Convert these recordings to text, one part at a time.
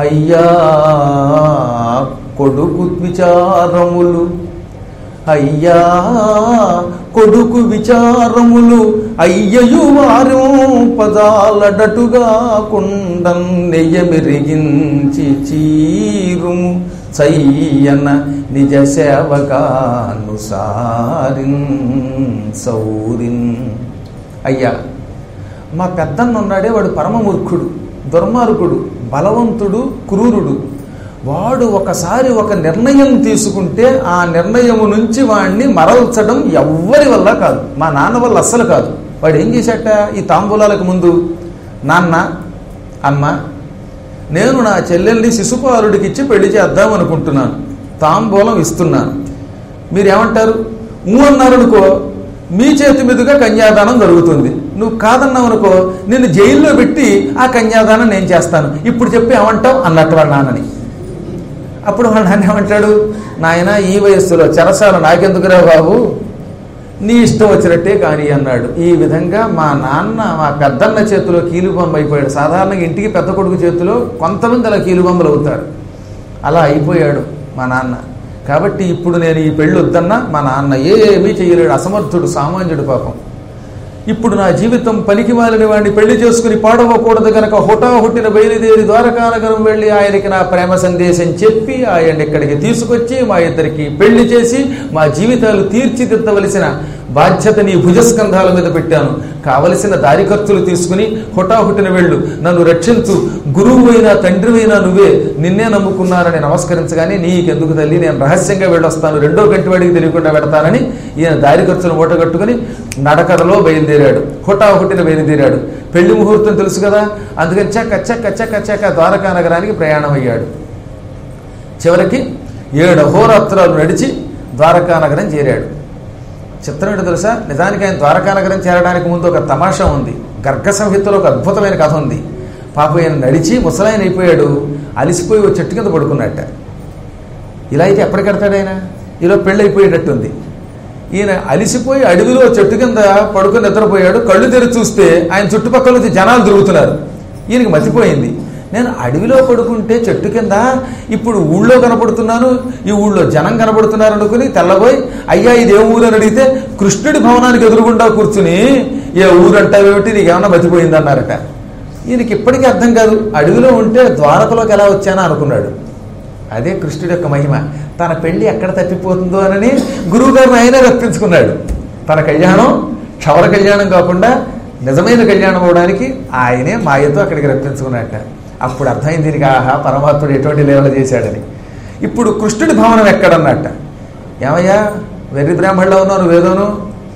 అయ్యా కొడుకు విచారములు అయ్యా కొడుకు విచారములు అయ్యయు వారు పదాలడటుగా కుండం నెయ్యమెరిగించి చీరుము చయ్యన నిజ సేవకానుసారిన్ సౌరిన్ అయ్యా మా పెద్దన్న ఉన్నాడే వాడు పరమమూర్ఖుడు దుర్మార్గుడు బలవంతుడు క్రూరుడు వాడు ఒకసారి ఒక నిర్ణయం తీసుకుంటే ఆ నిర్ణయము నుంచి వాడిని మరల్చడం ఎవ్వరి వల్ల కాదు మా నాన్న వల్ల అస్సలు కాదు వాడు ఏం చేశాట ఈ తాంబూలాలకు ముందు నాన్న అమ్మ నేను నా చెల్లెల్ని శిశుపాలుడికి ఇచ్చి పెళ్లి చేద్దాం అనుకుంటున్నాను తాంబూలం ఇస్తున్నాను మీరేమంటారు ఊ అన్నారనుకో మీ చేతి మీదుగా కన్యాదానం జరుగుతుంది నువ్వు కాదన్నావు అనుకో నిన్ను జైల్లో పెట్టి ఆ కన్యాదానం నేను చేస్తాను ఇప్పుడు చెప్పి ఏమంటావు అన్నట్టు వాళ్ళ నాన్నని అప్పుడు వాళ్ళ నాన్న ఏమంటాడు నాయన ఈ వయస్సులో చెరసాల నాకెందుకురా బాబు నీ ఇష్టం వచ్చినట్టే కానీ అన్నాడు ఈ విధంగా మా నాన్న మా పెద్దన్న చేతిలో కీలుబొమ్మ అయిపోయాడు సాధారణంగా ఇంటికి పెద్ద కొడుకు చేతిలో కొంతమంది అలా కీలుబొమ్మలు అవుతారు అలా అయిపోయాడు మా నాన్న కాబట్టి ఇప్పుడు నేను ఈ పెళ్ళి వద్దన్నా మా నాన్న ఏమీ చేయలేడు అసమర్థుడు సామాన్యుడు పాపం ఇప్పుడు నా జీవితం పనికి మాలిన వాడిని పెళ్లి చేసుకుని పాడవకూడదు గనక హుటాహుట్టిన బయలుదేరి ద్వారకానగరం వెళ్ళి ఆయనకి నా ప్రేమ సందేశం చెప్పి ఆయన ఇక్కడికి తీసుకొచ్చి మా ఇద్దరికి పెళ్లి చేసి మా జీవితాలు తీర్చిదిద్దవలసిన బాధ్యత నీ భుజస్కంధాల మీద పెట్టాను కావలసిన దారి ఖర్చులు తీసుకుని హుటాహుటిన వెళ్ళు నన్ను రక్షించు గురువు అయినా తండ్రి అయినా నువ్వే నిన్నే నమ్ముకున్నానని నమస్కరించగానే నీకెందుకు తల్లి నేను రహస్యంగా వెళ్ళొస్తాను రెండో గంటి వాడికి తెలియకుండా పెడతానని ఈయన దారి ఖర్చులు మూటగట్టుకుని నడకదలో బయలుదేరాడు హుటాహుటిన బయలుదేరాడు పెళ్లి ముహూర్తం తెలుసు కదా అందుకని చక్క చక్క చక్క చక్క ద్వారకా నగరానికి ప్రయాణం అయ్యాడు చివరికి ఏడు అహోరాత్రాలు నడిచి ద్వారకా నగరం చేరాడు చిత్రం ఏంటో తెలుసా నిజానికి ఆయన ద్వారకా నగరం చేరడానికి ముందు ఒక తమాషా ఉంది గర్గ సంహితలో ఒక అద్భుతమైన కథ ఉంది పాప ఆయన నడిచి ముసలాయన అయిపోయాడు అలిసిపోయి ఓ చెట్టు కింద పడుకున్నట్ట ఇలా అయితే ఎప్పటికెడతాడు ఆయన ఈలో పెళ్ళి అయిపోయేటట్టుంది ఈయన అలిసిపోయి అడవిలో చెట్టు కింద పడుకుని నిద్రపోయాడు కళ్ళు తెరిచి చూస్తే ఆయన చుట్టుపక్కల నుంచి జనాలు తిరుగుతున్నారు ఈయనకి మతిపోయింది నేను అడవిలో పడుకుంటే చెట్టు కింద ఇప్పుడు ఊళ్ళో కనపడుతున్నాను ఈ ఊళ్ళో జనం కనపడుతున్నారు అనుకుని తెల్లబోయి అయ్యా ఇది ఏ ఊరు అని అడిగితే కృష్ణుడి భవనానికి ఎదురుగుండా కూర్చుని ఏ ఊరు అంటావేమిటి నీకేమన్నా మతిపోయింది అన్నారట ఈయనకి ఇప్పటికీ అర్థం కాదు అడవిలో ఉంటే ద్వారకలోకి ఎలా వచ్చానా అనుకున్నాడు అదే కృష్ణుడి యొక్క మహిమ తన పెళ్లి ఎక్కడ తప్పిపోతుందో అని గురువుగారిని ఆయనే రప్పించుకున్నాడు తన కళ్యాణం క్షవర కళ్యాణం కాకుండా నిజమైన కళ్యాణం అవడానికి ఆయనే మాయతో అక్కడికి రప్పించుకున్నట్ట అప్పుడు అర్థమైంది దీనికి ఆహా పరమాత్ముడు ఎటువంటి లేవలు చేశాడని ఇప్పుడు కృష్ణుడి భవనం ఎక్కడన్నట్ట ఏమయ్యా వెర్రి బ్రాహ్మణులో ఉన్నావు నువ్వేదోను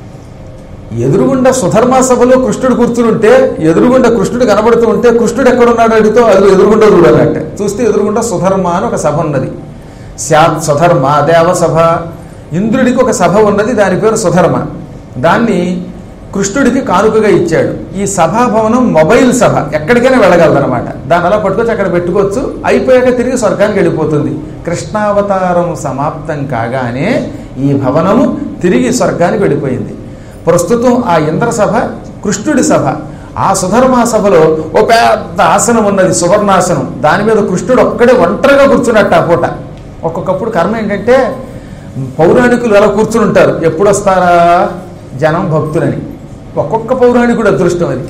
ఎదురుగుండా సుధర్మ సభలో కృష్ణుడు కూర్చుంటే ఎదురుగుండా కృష్ణుడు కనబడుతూ ఉంటే కృష్ణుడు ఎక్కడున్నాడు అడిగితే అది ఎదురుగుండా చూడాలంట చూస్తే ఎదురుగుండా సుధర్మ అని ఒక సభ ఉన్నది శాత్ సుధర్మ దేవసభ ఇంద్రుడికి ఒక సభ ఉన్నది దాని పేరు సుధర్మ దాన్ని కృష్ణుడికి కానుకగా ఇచ్చాడు ఈ సభాభవనం మొబైల్ సభ ఎక్కడికైనా వెళ్ళగలదనమాట దాన్ని అలా పట్టుకొచ్చి అక్కడ పెట్టుకోవచ్చు అయిపోయాక తిరిగి స్వర్గానికి వెళ్ళిపోతుంది కృష్ణావతారం సమాప్తం కాగానే ఈ భవనము తిరిగి స్వర్గానికి వెళ్ళిపోయింది ప్రస్తుతం ఆ ఇంద్రసభ కృష్ణుడి సభ ఆ సుధర్మా సభలో ఓ పెద్ద ఆసనం ఉన్నది సువర్ణాసనం దాని మీద కృష్ణుడు ఒక్కడే ఒంటరిగా కూర్చున్నట్టు ఆ పూట ఒక్కొక్కప్పుడు కర్మ ఏంటంటే పౌరాణికులు అలా కూర్చుని ఉంటారు ఎప్పుడు వస్తారా జనం భక్తులని ఒక్కొక్క పౌరాణికుడు అదృష్టం అది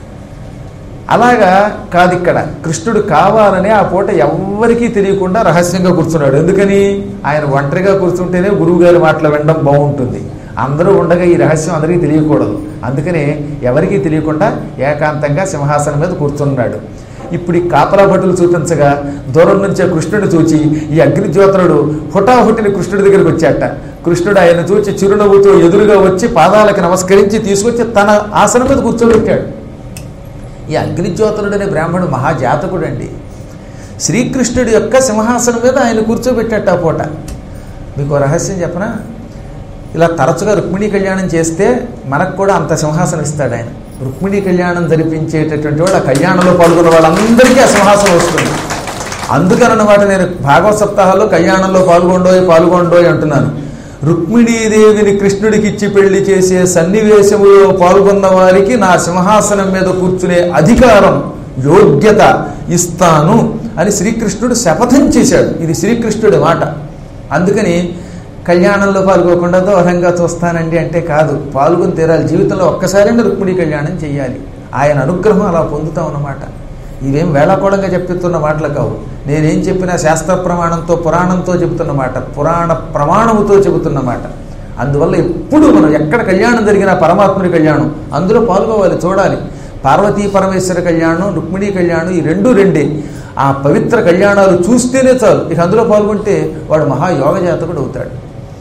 అలాగా కాదు ఇక్కడ కృష్ణుడు కావాలని ఆ పూట ఎవ్వరికీ తెలియకుండా రహస్యంగా కూర్చున్నాడు ఎందుకని ఆయన ఒంటరిగా కూర్చుంటేనే గురువుగారి మాటలు వినడం బాగుంటుంది అందరూ ఉండగా ఈ రహస్యం అందరికీ తెలియకూడదు అందుకనే ఎవరికీ తెలియకుండా ఏకాంతంగా సింహాసనం మీద కూర్చున్నాడు ఇప్పుడు ఈ కాపలా భటులు చూపించగా దూరం నుంచే కృష్ణుడిని చూచి ఈ అగ్నిజ్యోతనుడు హుటాహుటిని కృష్ణుడి దగ్గరికి వచ్చాట కృష్ణుడు ఆయన చూచి చిరునవ్వుతో ఎదురుగా వచ్చి పాదాలకు నమస్కరించి తీసుకొచ్చి తన ఆసనం మీద కూర్చోబెట్టాడు ఈ అగ్నిజ్యోతనుడు అనే బ్రాహ్మణుడు మహాజాతకుడు అండి శ్రీకృష్ణుడి యొక్క సింహాసనం మీద ఆయన కూర్చోబెట్టాట ఆ పూట మీకు ఓ రహస్యం చెప్పనా ఇలా తరచుగా రుక్మిణీ కళ్యాణం చేస్తే మనకు కూడా అంత సింహాసనం ఇస్తాడు ఆయన రుక్మిణీ కళ్యాణం జరిపించేటటువంటి వాళ్ళు ఆ కళ్యాణంలో పాల్గొన్న వాళ్ళందరికీ ఆ సింహాసనం వస్తుంది అందుకనమాట నేను భాగవత సప్తాహాల్లో కళ్యాణంలో పాల్గొండోయ్ పాల్గొండోయ్ అంటున్నాను రుక్మిణీదేవిని కృష్ణుడికి ఇచ్చి పెళ్లి చేసే సన్నివేశములో పాల్గొన్న వారికి నా సింహాసనం మీద కూర్చునే అధికారం యోగ్యత ఇస్తాను అని శ్రీకృష్ణుడు శపథం చేశాడు ఇది శ్రీకృష్ణుడి మాట అందుకని కళ్యాణంలో పాల్గొకుండా దూరంగా చూస్తానండి అంటే కాదు పాల్గొని తీరాలి జీవితంలో ఒక్కసారైనా రుక్మిణి కళ్యాణం చేయాలి ఆయన అనుగ్రహం అలా పొందుతాం అన్నమాట ఇవేం వేళాకోళంగా చెప్తున్న మాటలు కావు నేనేం చెప్పినా శాస్త్ర ప్రమాణంతో పురాణంతో చెబుతున్న మాట పురాణ ప్రమాణముతో చెబుతున్న మాట అందువల్ల ఎప్పుడు మనం ఎక్కడ కళ్యాణం జరిగినా పరమాత్ముని కళ్యాణం అందులో పాల్గొవాలి చూడాలి పార్వతీ పరమేశ్వర కళ్యాణం రుక్మిణీ కళ్యాణం ఈ రెండు రెండే ఆ పవిత్ర కళ్యాణాలు చూస్తేనే చాలు ఇక అందులో పాల్గొంటే వాడు మహాయోగ జాతకుడు అవుతాడు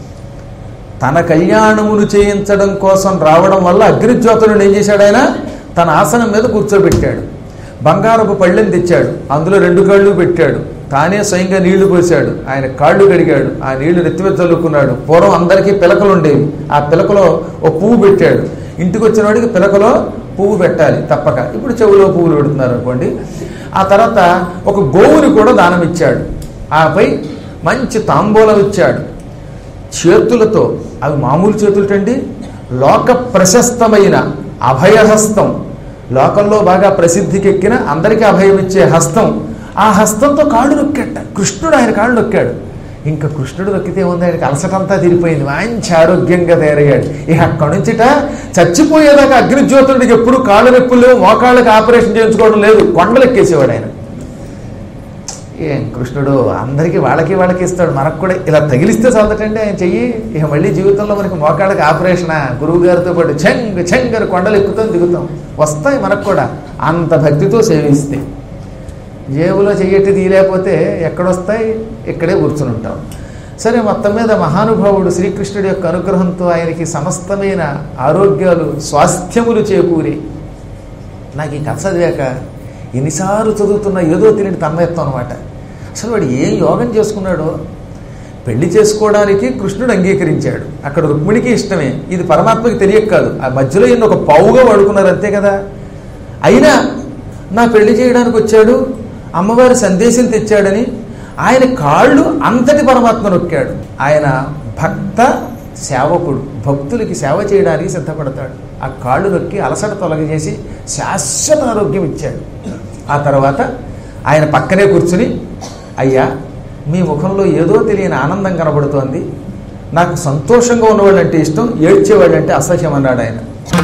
తన కళ్యాణమును చేయించడం కోసం రావడం వల్ల అగ్నిజ్యోతులను ఏం చేశాడు ఆయన తన ఆసనం మీద కూర్చోబెట్టాడు బంగారపు పళ్ళెని తెచ్చాడు అందులో రెండు కాళ్ళు పెట్టాడు తానే స్వయంగా నీళ్లు పోసాడు ఆయన కాళ్ళు కడిగాడు ఆ నీళ్లు నెత్తిమీద చల్లుకున్నాడు పూర్వం అందరికీ పిలకలు ఉండేవి ఆ పిలకలో ఓ పువ్వు పెట్టాడు ఇంటికి వచ్చిన వాడికి పిలకలో పువ్వు పెట్టాలి తప్పక ఇప్పుడు చెవులో పువ్వులు పెడుతున్నారు అనుకోండి ఆ తర్వాత ఒక గోవుని కూడా దానం ఇచ్చాడు ఆపై మంచి తాంబూలం ఇచ్చాడు చేతులతో అవి మామూలు చేతులటండి లోక ప్రశస్తమైన అభయహస్తం లోకంలో బాగా ప్రసిద్ధికెక్కిన అందరికీ అభయం ఇచ్చే హస్తం ఆ హస్తంతో కాళ్ళు నొక్కాట కృష్ణుడు ఆయన కాళ్ళు నొక్కాడు ఇంకా కృష్ణుడు నొక్కితే ఉంది ఆయనకి అలసటంతా తిరిగిపోయింది మంచి ఆరోగ్యంగా తయారయ్యాడు ఇక అక్కడి నుంచిట చచ్చిపోయేదాకా అగ్నిజ్యోతుడికి ఎప్పుడు కాళ్ళు నొప్పులు లేవు మోకాళ్ళకి ఆపరేషన్ చేయించుకోవడం లేదు కొండలు ఎక్కేసేవాడు ఆయన ఏం కృష్ణుడు అందరికీ వాళ్ళకి వాళ్ళకి ఇస్తాడు మనకు కూడా ఇలా తగిలిస్తే చాలటండి ఆయన చెయ్యి ఇక మళ్ళీ జీవితంలో మనకి మోకాళ్ళకి ఆపరేషనా గురువు గారితో పాటు చెంగ్ చెంగ్ అని కొండలు ఎక్కుతాం దిగుతాం వస్తాయి మనకు కూడా అంత భక్తితో సేవిస్తే జేబులో చెయ్యట్టి తీయలేకపోతే ఎక్కడొస్తాయి ఇక్కడే కూర్చుని ఉంటాం సరే మొత్తం మీద మహానుభావుడు శ్రీకృష్ణుడి యొక్క అనుగ్రహంతో ఆయనకి సమస్తమైన ఆరోగ్యాలు స్వాస్థ్యములు చేకూరి నాకు ఈ కథ చదివాక ఎన్నిసార్లు చదువుతున్నా ఏదో తెలియని తన్మయత్వం అనమాట అసలు వాడు ఏం యోగం చేసుకున్నాడో పెళ్లి చేసుకోవడానికి కృష్ణుడు అంగీకరించాడు అక్కడ రుక్మిణికి ఇష్టమే ఇది పరమాత్మకి తెలియక కాదు ఆ మధ్యలో ఈయన ఒక పావుగా వాడుకున్నారు అంతే కదా అయినా నా పెళ్లి చేయడానికి వచ్చాడు అమ్మవారి సందేశం తెచ్చాడని ఆయన కాళ్ళు అంతటి పరమాత్మ నొక్కాడు ఆయన భక్త సేవకుడు భక్తులకి సేవ చేయడానికి సిద్ధపడతాడు ఆ కాళ్ళు నొక్కి అలసట తొలగజేసి శాశ్వత ఆరోగ్యం ఇచ్చాడు ఆ తర్వాత ఆయన పక్కనే కూర్చుని అయ్యా మీ ముఖంలో ఏదో తెలియని ఆనందం కనబడుతోంది నాకు సంతోషంగా ఉన్నవాళ్ళంటే ఇష్టం ఏడ్చేవాళ్ళంటే అసహ్యం అన్నాడు ఆయన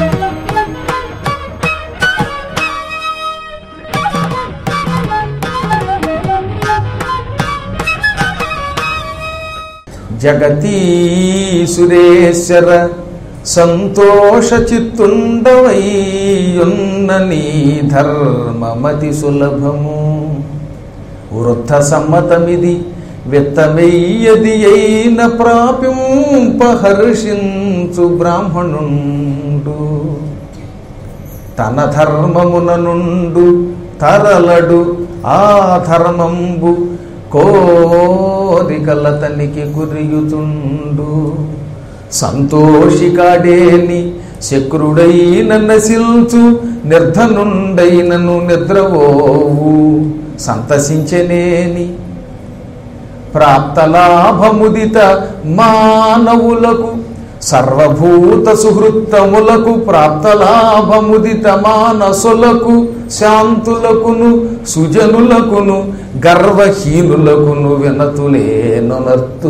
జగతీసురేశ్వర సంతోష చిత్తుండవయ్యున్న నీ ధర్మమతి సులభము వృద్ధ సమ్మతమిది విత్తమెయ్యది అయిన ప్రాపింపహర్షించు బ్రాహ్మణుండు తన ధర్మమున నుండు తరలడు ఆ ధర్మంబు కోరికలతనికి గురియుతుండు సంతోషికాడేని శక్రుడైన నశిల్చు నిర్ధనుండైనను నిద్రవోవు సంతసించనేని ప్రాప్తలాభముదిత మానవులకు సర్వభూత సుహృత్తములకు ప్రాప్తలాభముదిత మానసులకు శాంతులకును సుజనులకును గర్వహీనులకును వినతులేనొనర్తూ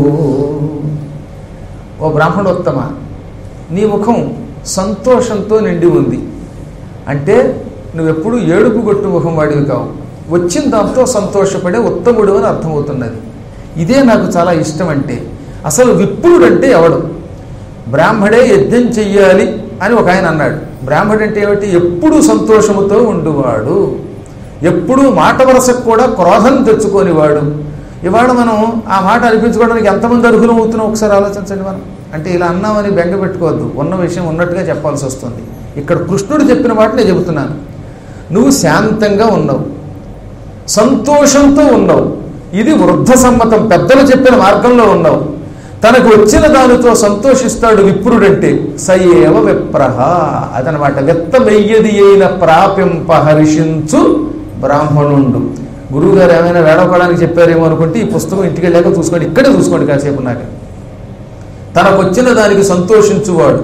ఓ బ్రాహ్మణోత్తమ నీ ముఖం సంతోషంతో నిండి ఉంది అంటే నువ్వెప్పుడు ఏడుపు గొట్టు ముఖం వాడివి కావు వచ్చిన దాంతో సంతోషపడే ఉత్తముడు అని అర్థమవుతున్నది ఇదే నాకు చాలా ఇష్టం అంటే అసలు విప్రుడు అంటే ఎవడు బ్రాహ్మడే యజ్ఞం చెయ్యాలి అని ఒక ఆయన అన్నాడు బ్రాహ్మడు అంటే ఏమిటి ఎప్పుడూ సంతోషముతో ఉండువాడు ఎప్పుడూ మాట వరసకు కూడా క్రోధం తెచ్చుకోనివాడు ఇవాళ మనం ఆ మాట అనిపించుకోవడానికి ఎంతమంది అర్హులం అవుతున్నాం ఒకసారి ఆలోచించండి మనం అంటే ఇలా అన్నామని బెంగ పెట్టుకోవద్దు ఉన్న విషయం ఉన్నట్టుగా చెప్పాల్సి వస్తుంది ఇక్కడ కృష్ణుడు చెప్పిన మాట నేను చెబుతున్నాను నువ్వు శాంతంగా ఉన్నావు సంతోషంతో ఉన్నావు ఇది వృద్ధ సమ్మతం పెద్దలు చెప్పిన మార్గంలో ఉన్నావు తనకు వచ్చిన దానితో సంతోషిస్తాడు విప్రుడంటే సయేవ విప్రహ అదనమాట వెత్తమెయ్యది అయిన ప్రాపింప హర్షించు బ్రాహ్మణుండు గురువుగారు ఏమైనా వేడవకోవడానికి చెప్పారేమో అనుకుంటే ఈ పుస్తకం ఇంటికి వెళ్ళాక చూసుకోండి ఇక్కడే చూసుకోండి కాసేపు నాకు తనకు వచ్చిన దానికి సంతోషించువాడు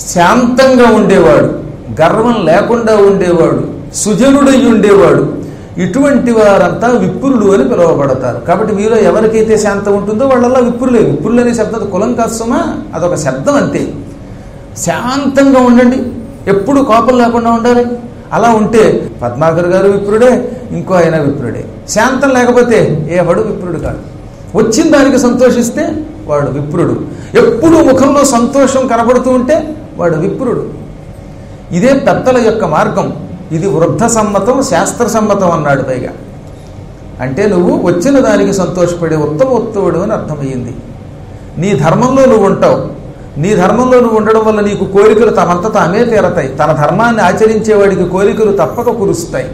శాంతంగా ఉండేవాడు గర్వం లేకుండా ఉండేవాడు సుజనుడై ఉండేవాడు ఇటువంటి వారంతా విప్రులు అని పిలువబడతారు కాబట్టి మీలో ఎవరికైతే శాంతం ఉంటుందో వాళ్ళల్లో విప్రులే విప్రులు అనే శబ్దం కులం కాదు సుమా అదొక శబ్దం అంతే శాంతంగా ఉండండి ఎప్పుడు కోపం లేకుండా ఉండాలి అలా ఉంటే పద్మాకర్ గారు విప్రుడే ఇంకో ఆయన విప్రుడే శాంతం లేకపోతే ఎవడు విప్రుడు కాదు వచ్చిన దానికి సంతోషిస్తే వాడు విప్రుడు ఎప్పుడు ముఖంలో సంతోషం కనబడుతూ ఉంటే వాడు విప్రుడు ఇదే పెద్దల యొక్క మార్గం ఇది వృద్ధ సమ్మతం శాస్త్ర సమ్మతం అన్నాడు పైగా అంటే నువ్వు వచ్చిన దానికి సంతోషపడే ఉత్తమ ఉత్తముడు అని అర్థమయ్యింది నీ ధర్మంలో నువ్వు ఉంటావు నీ ధర్మంలో నువ్వు ఉండడం వల్ల నీకు కోరికలు తమంత తామే తీరతాయి తన ధర్మాన్ని ఆచరించేవాడికి కోరికలు తప్పక కురుస్తాయి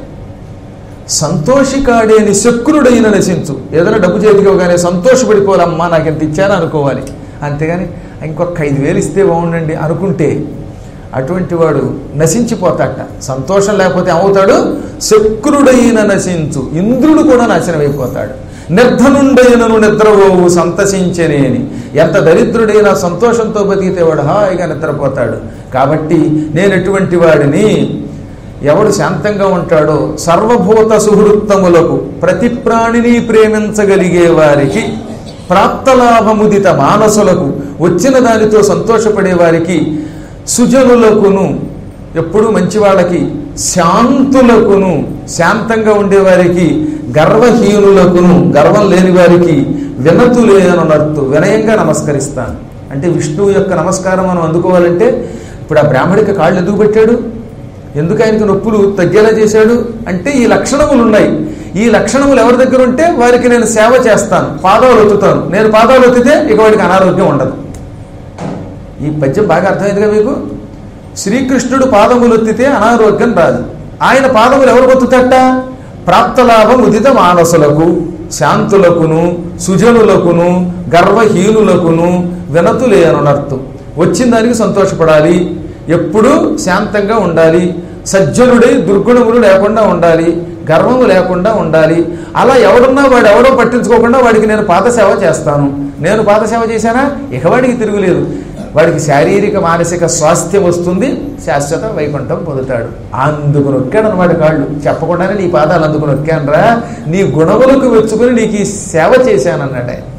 సంతోషికాడేని శక్రుడైన నశించు ఏదైనా డబ్బు చేతికి ఇవ్వగానే సంతోషపడిపోవాలమ్మా నాకు ఎంత ఇచ్చాను అనుకోవాలి అంతేగాని ఇంకొక ఐదు వేలు ఇస్తే బాగుండండి అనుకుంటే అటువంటి వాడు నశించిపోతాట సంతోషం లేకపోతే ఏమవుతాడు శక్రుడైన నశించు ఇంద్రుడు కూడా నాశనమైపోతాడు నిర్ధనుండైనను నిద్రపోవు సంతసించనేని ఎంత దరిద్రుడైనా సంతోషంతో బతికితే వాడు హాయిగా నిద్రపోతాడు కాబట్టి నేను ఎటువంటి వాడిని ఎవడు శాంతంగా ఉంటాడో సర్వభూత సుహృత్తములకు ప్రతి ప్రాణిని ప్రేమించగలిగే వారికి ప్రాప్తలాభముదిత మానసులకు వచ్చిన దానితో సంతోషపడే వారికి సుజనులకును ఎప్పుడు మంచి వాళ్ళకి శాంతులకును శాంతంగా ఉండేవారికి గర్వహీనులకును గర్వం లేని వారికి వినతులేననర్తు వినయంగా నమస్కరిస్తాను అంటే విష్ణువు యొక్క నమస్కారం మనం అందుకోవాలంటే ఇప్పుడు ఆ బ్రాహ్మడికి కాళ్ళు ఎందుకు పెట్టాడు ఎందుకు ఆయనకు నొప్పులు తగ్గేలా చేశాడు అంటే ఈ లక్షణములు ఉన్నాయి ఈ లక్షణములు ఎవరి దగ్గర ఉంటే వారికి నేను సేవ చేస్తాను పాదాలు ఒత్తుతాను నేను పాదాలు ఒత్తితే ఇక వాడికి అనారోగ్యం ఉండదు ఈ పద్యం బాగా అర్థమైందిగా మీకు శ్రీకృష్ణుడు పాదములు ఒత్తితే అనారోగ్యం రాదు ఆయన పాదములు ఎవరు ఒత్తుతట ప్రాప్తలాభం ఉదిత మానసులకు శాంతులకును సుజనులకును గర్వహీనులకును వినతులేననర్థం వచ్చిన దానికి సంతోషపడాలి ఎప్పుడూ శాంతంగా ఉండాలి సజ్జనుడై దుర్గుణములు లేకుండా ఉండాలి గర్వము లేకుండా ఉండాలి అలా ఎవడున్నా వాడు ఎవడో పట్టించుకోకుండా వాడికి నేను పాదసేవ చేస్తాను నేను పాదసేవ చేశానా ఇక వాడికి తిరుగులేదు వాడికి శారీరక మానసిక స్వాస్థ్యం వస్తుంది శాశ్వత వైకుంఠం పొందుతాడు అందుకు నొక్కాడు అనమాట కాళ్ళు చెప్పకుండానే నీ పాదాలు అందుకు నొక్కానరా నీ గుణములకు వెచ్చుకుని నీకు ఈ సేవ చేశానన్నాడు ఆయన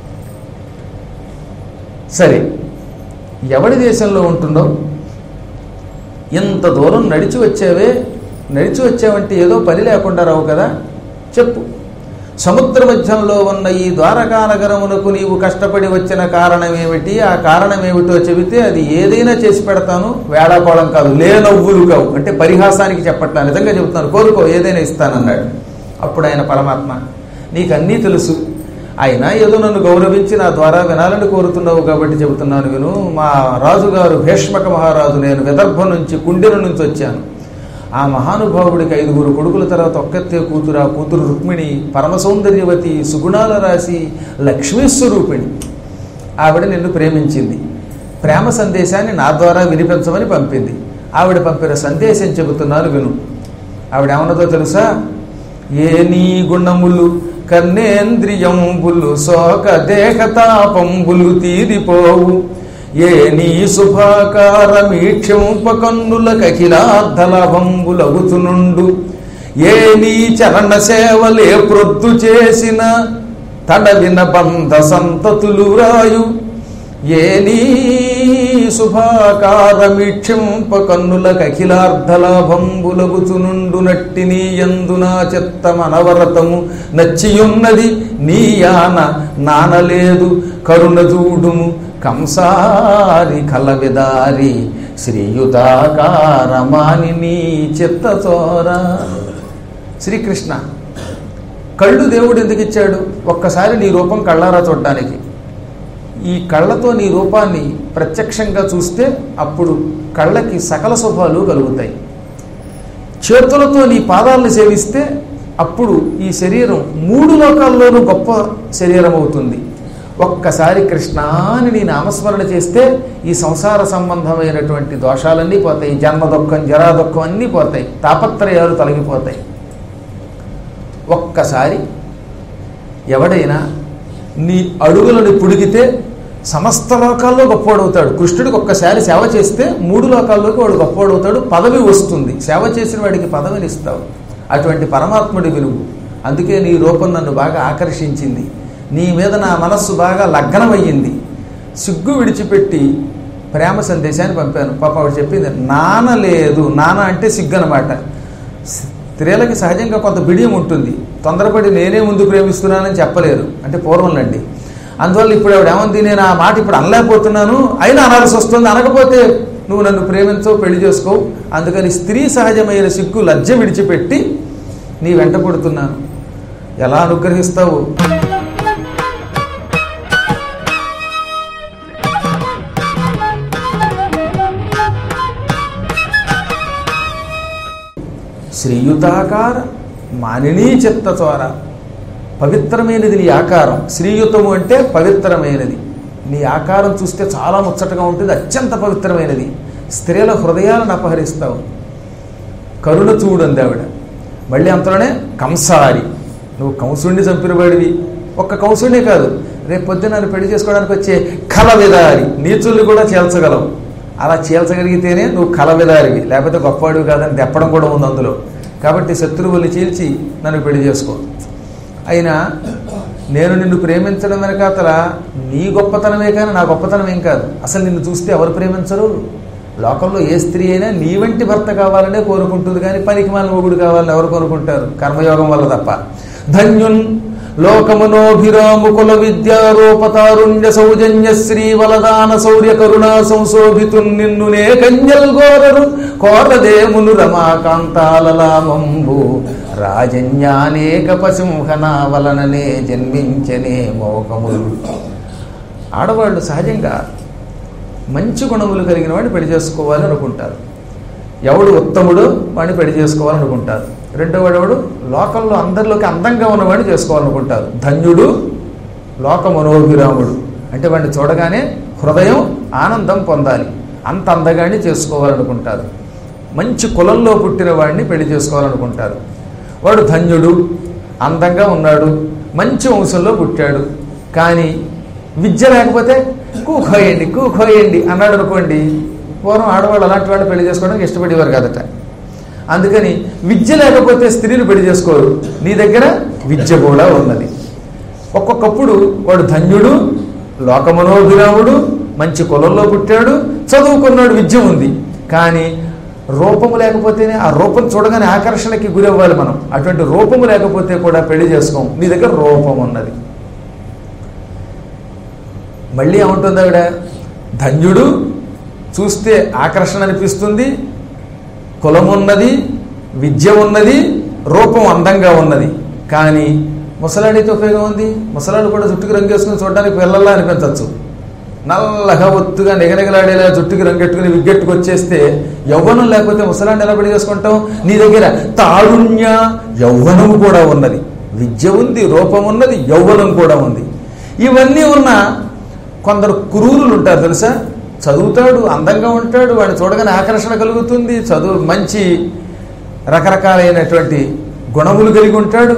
సరే ఎవడి దేశంలో ఉంటున్నావు ఇంత దూరం నడిచి వచ్చావే నడిచి వచ్చావంటే ఏదో పని లేకుండా రావు కదా చెప్పు సముద్ర మధ్యంలో ఉన్న ఈ ద్వారకా నగరమునకు నీవు కష్టపడి వచ్చిన కారణం ఏమిటి ఆ కారణం ఏమిటో చెబితే అది ఏదైనా చేసి పెడతాను వేళాకోళం కాదు లేనవ్వులు కావు అంటే పరిహాసానికి చెప్పట్లా నిజంగా చెబుతాను కోరుకో ఏదైనా ఇస్తానన్నాడు అప్పుడు ఆయన పరమాత్మ నీకు అన్నీ తెలుసు అయినా ఏదో నన్ను గౌరవించి నా ద్వారా వినాలని కోరుతున్నావు కాబట్టి చెబుతున్నాను విను మా రాజుగారు భీష్మక మహారాజు నేను విదర్భం నుంచి కుండెల నుంచి వచ్చాను ఆ మహానుభావుడికి ఐదుగురు కొడుకుల తర్వాత ఒక్కతే కూతురు ఆ కూతురు రుక్మిణి పరమ సౌందర్యవతి సుగుణాల రాశి లక్ష్మీస్వరూపిణి ఆవిడ నిన్ను ప్రేమించింది ప్రేమ సందేశాన్ని నా ద్వారా వినిపించమని పంపింది ఆవిడ పంపిన సందేశం చెబుతున్నాను విను ఆవిడ ఏమన్నదో తెలుసా ఏ నీ గుణములు కర్ణేంద్రియంబులు శోక దేహతాపంబులు తీరిపోవు ఏ నీ శుభాకారమీక్షంప కన్నుల కఖిలార్థలభంబులగుతునుండు ఏ నీ చరణ సేవలే ప్రొద్దు చేసిన తడవిన బంధ సంతతులు రాయు ఏ నీ శుభాకారమీక్షంప కన్నుల కఖిలార్థలాభంబులగుచునుండు నట్టి నీ ఎందునా చిత్తమనవరతము నచ్చియున్నది నీ యాన నానలేదు కరుణ చూడుము కంసారి కలవిదారి శ్రీయుతాకారమాని నీ చిత్తచోర శ్రీకృష్ణ కళ్ళు దేవుడు ఎందుకు ఇచ్చాడు ఒక్కసారి నీ రూపం కళ్ళారా చూడడానికి ఈ కళ్ళతో నీ రూపాన్ని ప్రత్యక్షంగా చూస్తే అప్పుడు కళ్ళకి సకల శుభాలు కలుగుతాయి చేతులతో నీ పాదాలను సేవిస్తే అప్పుడు ఈ శరీరం మూడు లోకాల్లోనూ గొప్ప శరీరం అవుతుంది ఒక్కసారి కృష్ణాని నీ నామస్మరణ చేస్తే ఈ సంసార సంబంధమైనటువంటి దోషాలన్నీ పోతాయి జన్మ దుఃఖం జరా దుఃఖం అన్నీ పోతాయి తాపత్రయాలు తొలగిపోతాయి ఒక్కసారి ఎవడైనా నీ అడుగులను పుడిగితే సమస్త లోకాల్లో గొప్పవాడవుతాడు కృష్ణుడికి ఒక్కసారి సేవ చేస్తే మూడు లోకాల్లోకి వాడు గొప్పవాడవుతాడు పదవి వస్తుంది సేవ చేసిన వాడికి పదవిని ఇస్తావు అటువంటి పరమాత్ముడి విలువు అందుకే నీ రూపం నన్ను బాగా ఆకర్షించింది నీ మీద నా మనస్సు బాగా లగ్నమయ్యింది సిగ్గు విడిచిపెట్టి ప్రేమ సందేశాన్ని పంపాను పాప ఆవిడ చెప్పింది నాన లేదు నాన అంటే సిగ్గు అనమాట స్త్రీలకి సహజంగా కొంత బిడియం ఉంటుంది తొందరపడి నేనే ముందు ప్రేమిస్తున్నానని చెప్పలేరు అంటే పూర్వంలండి అందువల్ల ఇప్పుడు ఆవిడ ఏమంది నేను ఆ మాట ఇప్పుడు అనలేకపోతున్నాను అయినా అనాల్సి వస్తుంది అనకపోతే నువ్వు నన్ను ప్రేమించవు పెళ్లి చేసుకోవు అందుకని స్త్రీ సహజమైన సిగ్గు లజ్జ విడిచిపెట్టి నీ వెంట పడుతున్నాను ఎలా అనుగ్రహిస్తావు శ్రీయుతాకార మానినీ చిత్తచోర పవిత్రమైనది నీ ఆకారం శ్రీయుతము అంటే పవిత్రమైనది నీ ఆకారం చూస్తే చాలా ముచ్చటగా ఉంటుంది అత్యంత పవిత్రమైనది స్త్రీల హృదయాలను అపహరిస్తావు కరుణ చూడండి ఆవిడ మళ్ళీ అంతలోనే కంసారి నువ్వు కంసుడిని చంపినవాడివి ఒక్క కంసుడినే కాదు రేపు పొద్దున నన్ను పెళ్లి చేసుకోవడానికి వచ్చే కలవిదారి నీచుల్ని కూడా చేల్చగలవు అలా చేల్చగలిగితేనే నువ్వు కలవిదారివి లేకపోతే గొప్పవాడివి కాదని తెప్పడం కూడా ఉంది అందులో కాబట్టి శత్రువుల్ని చీల్చి నన్ను పెళ్లి చేసుకో అయినా నేను నిన్ను ప్రేమించడం వెనకాతల నీ గొప్పతనమే కానీ నా గొప్పతనం ఏం కాదు అసలు నిన్ను చూస్తే ఎవరు ప్రేమించరు లోకంలో ఏ స్త్రీ అయినా నీ వంటి భర్త కావాలనే కోరుకుంటుంది కానీ పనికి మాల మొగుడు కావాలని ఎవరు కోరుకుంటారు కర్మయోగం వల్ల తప్ప ధన్యున్ లోకమనోభిరాము కుల విద్యారూపతారుణ్య సౌజన్య శ్రీ వలదాన శౌర్య కరుణా సంశోభితు నిన్నునే కంజల్ గోరరు కోరదేమును రమాకాంతాలలామంబు రాజన్యానేక పశుంహన వలననే జన్మించనే మోకములు ఆడవాళ్ళు సహజంగా మంచి గుణములు కలిగిన వాడిని పెళ్లి చేసుకోవాలని అనుకుంటారు ఎవడు ఉత్తముడు వాడిని పెళ్లి చేసుకోవాలనుకుంటారు రెండో వాడు ఎవడు లోకంలో అందరిలోకి అందంగా ఉన్నవాడిని చేసుకోవాలనుకుంటారు ధన్యుడు లోక మనోభిరాముడు అంటే వాడిని చూడగానే హృదయం ఆనందం పొందాలి అంత అందగాన్ని చేసుకోవాలనుకుంటారు మంచి కులంలో పుట్టిన వాడిని పెళ్లి చేసుకోవాలనుకుంటారు వాడు ధన్యుడు అందంగా ఉన్నాడు మంచి వంశంలో పుట్టాడు కానీ విద్య లేకపోతే కూకోయండి కూకోయండి అన్నాడు అనుకోండి పూర్వం ఆడవాళ్ళు అలాంటి వాళ్ళు పెళ్లి చేసుకోవడానికి ఇష్టపడేవారు కాదట అందుకని విద్య లేకపోతే స్త్రీలు పెళ్లి చేసుకోరు నీ దగ్గర విద్య కూడా ఉన్నది ఒక్కొక్కప్పుడు వాడు ధన్యుడు లోకమనోభిరాముడు మంచి కులంలో పుట్టాడు చదువుకున్నాడు విద్య ఉంది కానీ రూపము లేకపోతేనే ఆ రూపం చూడగానే ఆకర్షణకి గురి అవ్వాలి మనం అటువంటి రూపము లేకపోతే కూడా పెళ్లి చేసుకోం నీ దగ్గర రూపం ఉన్నది మళ్ళీ ఏముంటుంది ఆవిడ ధన్యుడు చూస్తే ఆకర్షణ అనిపిస్తుంది కులం ఉన్నది విద్య ఉన్నది రూపం అందంగా ఉన్నది కానీ ముసలాడితో ఉపయోగం ఉంది ముసలాడు కూడా జుట్టుకి రంగేసుకుని చూడడానికి పిల్లల్లా అనిపించవచ్చు నల్లగా ఒత్తుగా నిగనిగలాడేలా జుట్టుకి రంగెట్టుకుని విగ్గెట్టుకు వచ్చేస్తే యవ్వనం లేకపోతే ముసలాన్ని ఎలా పెళ్లి చేసుకుంటాం నీ దగ్గర తారుణ్య యవ్వనం కూడా ఉన్నది విద్య ఉంది రూపం ఉన్నది యవ్వనం కూడా ఉంది ఇవన్నీ ఉన్న కొందరు కురూరులు ఉంటారు తెలుసా చదువుతాడు అందంగా ఉంటాడు వాడిని చూడగానే ఆకర్షణ కలుగుతుంది చదువు మంచి రకరకాలైనటువంటి గుణములు కలిగి ఉంటాడు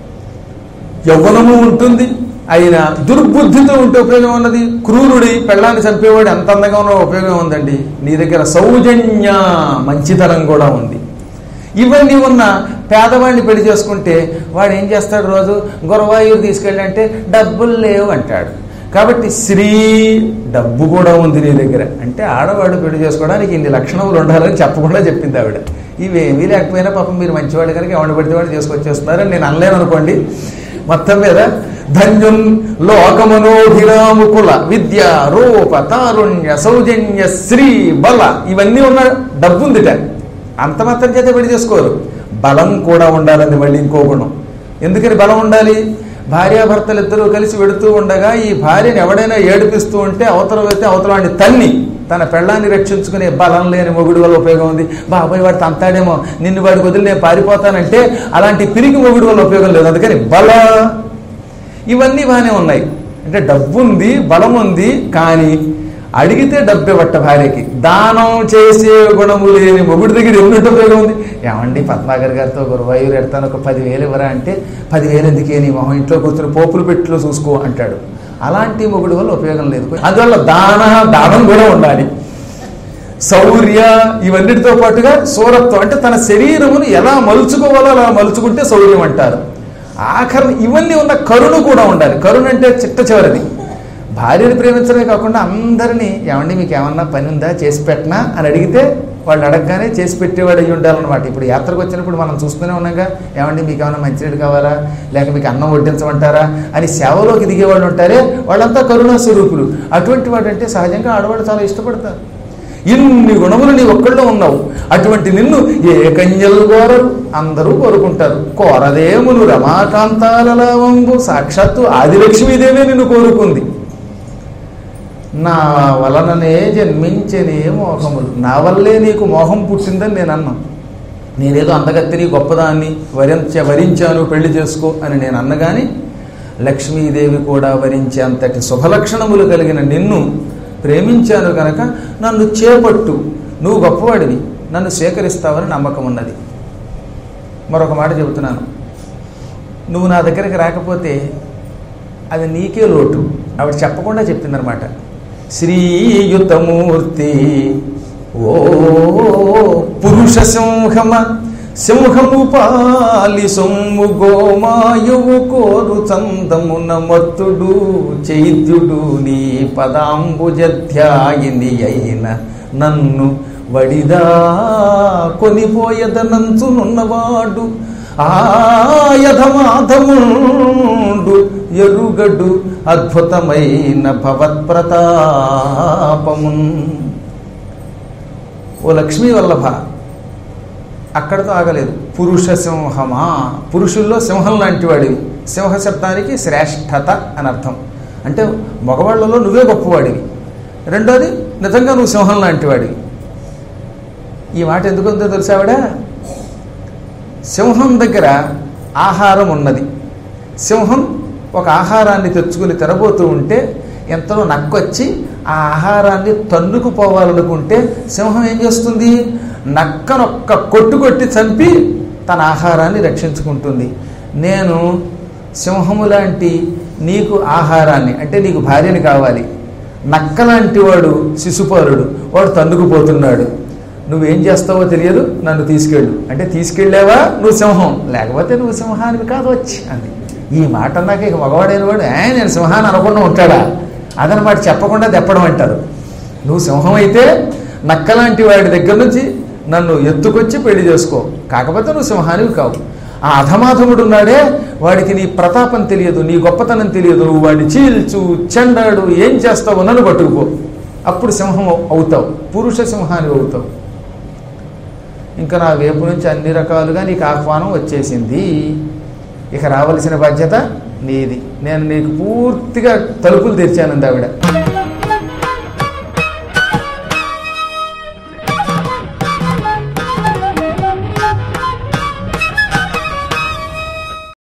యవ్వనము ఉంటుంది అయినా దుర్బుద్ధితో ఉంటే ఉపయోగం ఉన్నది క్రూరుడి పెళ్ళాన్ని చంపేవాడు ఎంత అందంగా ఉన్న ఉపయోగం ఉందండి నీ దగ్గర సౌజన్య మంచితనం కూడా ఉంది ఇవన్నీ ఉన్న పేదవాడిని పెళ్లి చేసుకుంటే వాడు ఏం చేస్తాడు రోజు గురవాయువు తీసుకెళ్ళంటే డబ్బులు లేవు అంటాడు కాబట్టి స్త్రీ డబ్బు కూడా ఉంది నీ దగ్గర అంటే ఆడవాడు పెళ్లి చేసుకోవడానికి ఇన్ని లక్షణములు ఉండాలని చెప్పకుండా చెప్పింది ఆవిడ ఇవేమీ లేకపోయినా పాపం మీరు మంచివాడు కనుక ఎవరిని పడితే వాడు చేసుకొచ్చేస్తున్నారని నేను అనలేను అనుకోండి మొత్తం మీద ధన్యున్ లోకమనోభిరాముకుల విద్య రూప తారుణ్య సౌజన్య శ్రీ బల ఇవన్నీ ఉన్న డబ్బు ఉందిట అంత మాత్రం చేత పెళ్లి చేసుకోరు బలం కూడా ఉండాలని మళ్ళీ ఇంకో గుణం ఎందుకని బలం ఉండాలి భార్యాభర్తలు ఇద్దరూ కలిసి వెడుతూ ఉండగా ఈ భార్యను ఎవడైనా ఏడిపిస్తూ ఉంటే అవతల వెళ్తే అవతల వాడిని తన్ని తన పెళ్ళాన్ని రక్షించుకునే బలం లేని మొగుడు వల్ల ఉపయోగం ఉంది బాబాయ్ వాడు తంతాడేమో నిన్ను వాడికి వదిలి నేను పారిపోతానంటే అలాంటి పిరిగి మొగుడు వల్ల ఉపయోగం లేదు అందుకని బల ఇవన్నీ బాగానే ఉన్నాయి అంటే డబ్బు ఉంది బలం ఉంది కానీ అడిగితే డబ్బు ఇవ్వట్ట భార్యకి దానం చేసే గుణము లేని మొగుడి దగ్గర ఎన్నింటి ఉపయోగం ఉంది ఏమండి పద్మాగర్ గారితో గురువాయూరు ఎడతాను ఒక పదివేలు ఇవ్వరా అంటే పదివేలు ఎందుకే నీ మొహం ఇంట్లో కూర్చుని పోపులు పెట్టులో చూసుకో అంటాడు అలాంటి మొగుడు వల్ల ఉపయోగం లేదు అందువల్ల దాన దానం కూడా ఉండాలి శౌర్య ఇవన్నిటితో పాటుగా సూరత్వం అంటే తన శరీరమును ఎలా మలుచుకోవాలో అలా మలుచుకుంటే శౌర్యం అంటారు ఆఖరి ఇవన్నీ ఉన్న కరుణ కూడా ఉండాలి కరుణ అంటే చిట్ట చివరిది భార్యని ప్రేమించడమే కాకుండా అందరినీ ఏమండి మీకు ఏమన్నా పని ఉందా చేసి పెట్టనా అని అడిగితే వాళ్ళు అడగగానే చేసి పెట్టేవాడు అయ్యి ఉండాలన్నమాట ఇప్పుడు యాత్రకు వచ్చినప్పుడు మనం చూస్తూనే ఉన్నాగా ఏమండి మీకు ఏమైనా మంచినీళ్ళు కావాలా లేక మీకు అన్నం వడ్డించమంటారా అని సేవలోకి దిగేవాళ్ళు ఉంటారే వాళ్ళంతా కరుణా స్వరూపులు అటువంటి వాడు అంటే సహజంగా ఆడవాళ్ళు చాలా ఇష్టపడతారు ఇన్ని గుణములు నీ ఒక్కళ్ళో ఉన్నావు అటువంటి నిన్ను ఏ కన్యలు కోరరు అందరూ కోరుకుంటారు కోరదేమును రమాకాంతాలవంబు సాక్షాత్తు ఆదిలక్ష్మీదేవే నిన్ను కోరుకుంది నా వలననే జన్మించనే మోహములు నా వల్లే నీకు మోహం పుట్టిందని నేను అన్నా నేనేదో అందగత్తిని గొప్పదాన్ని వరించ వరించాను పెళ్లి చేసుకో అని నేను అన్నగాని లక్ష్మీదేవి కూడా వరించే అంతటి శుభలక్షణములు కలిగిన నిన్ను ప్రేమించాను గనక నన్ను చేపట్టు నువ్వు గొప్పవాడివి నన్ను స్వీకరిస్తావని నమ్మకం ఉన్నది మరొక మాట చెబుతున్నాను నువ్వు నా దగ్గరికి రాకపోతే అది నీకే లోటు ఆవిడ చెప్పకుండా చెప్పిందనమాట శ్రీయుతమూర్తి ఓ పురుష సింహమ సింహము పాలి సొమ్ము గోమాయువు కోరు చందమున మత్తుడు చైద్యుడు నీ పదాంబుజధ్యాయిని అయిన నన్ను వడిదా కొనిపోయదనంచునున్నవాడు ఆయధమాధముండు ఎరుగడు అద్భుతమైన భవత్ప్రతాపమున్ ఓ లక్ష్మీ వల్లభ అక్కడతో ఆగలేదు పురుష సింహమా పురుషుల్లో సింహం లాంటి వాడివి సింహ శబ్దానికి శ్రేష్టత అని అర్థం అంటే మగవాళ్లలో నువ్వే గొప్పవాడివి రెండోది నిజంగా నువ్వు సింహం లాంటి వాడివి ఈ మాట ఎందుకుందో తెలిసావిడ సింహం దగ్గర ఆహారం ఉన్నది సింహం ఒక ఆహారాన్ని తెచ్చుకుని తినబోతూ ఉంటే ఎంతలో నక్కొచ్చి ఆ ఆహారాన్ని తన్నుకుపోవాలనుకుంటే సింహం ఏం చేస్తుంది నక్కనొక్క కొట్టు కొట్టి చంపి తన ఆహారాన్ని రక్షించుకుంటుంది నేను సింహము లాంటి నీకు ఆహారాన్ని అంటే నీకు భార్యని కావాలి నక్క లాంటి వాడు శిశుపాలుడు వాడు తన్నుకుపోతున్నాడు నువ్వేం చేస్తావో తెలియదు నన్ను తీసుకెళ్ళు అంటే తీసుకెళ్ళావా నువ్వు సింహం లేకపోతే నువ్వు సింహానికి కాదు వచ్చి అంది ఈ మాట అన్నాక ఇక మగవాడైన వాడు ఏ నేను సింహాన్ని అనకుండా ఉంటాడా అదనమాట చెప్పకుండా తెప్పడం అంటారు నువ్వు సింహం అయితే నక్కలాంటి వాడి దగ్గర నుంచి నన్ను ఎత్తుకొచ్చి పెళ్లి చేసుకో కాకపోతే నువ్వు సింహానివి కావు ఆ అధమాధముడు ఉన్నాడే వాడికి నీ ప్రతాపం తెలియదు నీ గొప్పతనం తెలియదు నువ్వు వాడిని చీల్చు చెండాడు ఏం చేస్తావు నన్ను పట్టుకుపో అప్పుడు సింహం అవుతావు పురుష సింహాన్ని అవుతావు ఇంకా నా వైపు నుంచి అన్ని రకాలుగా నీకు ఆహ్వానం వచ్చేసింది ఇక రావలసిన బాధ్యత నీది నేను నీకు పూర్తిగా తలుపులు తెరిచానంది ఆవిడ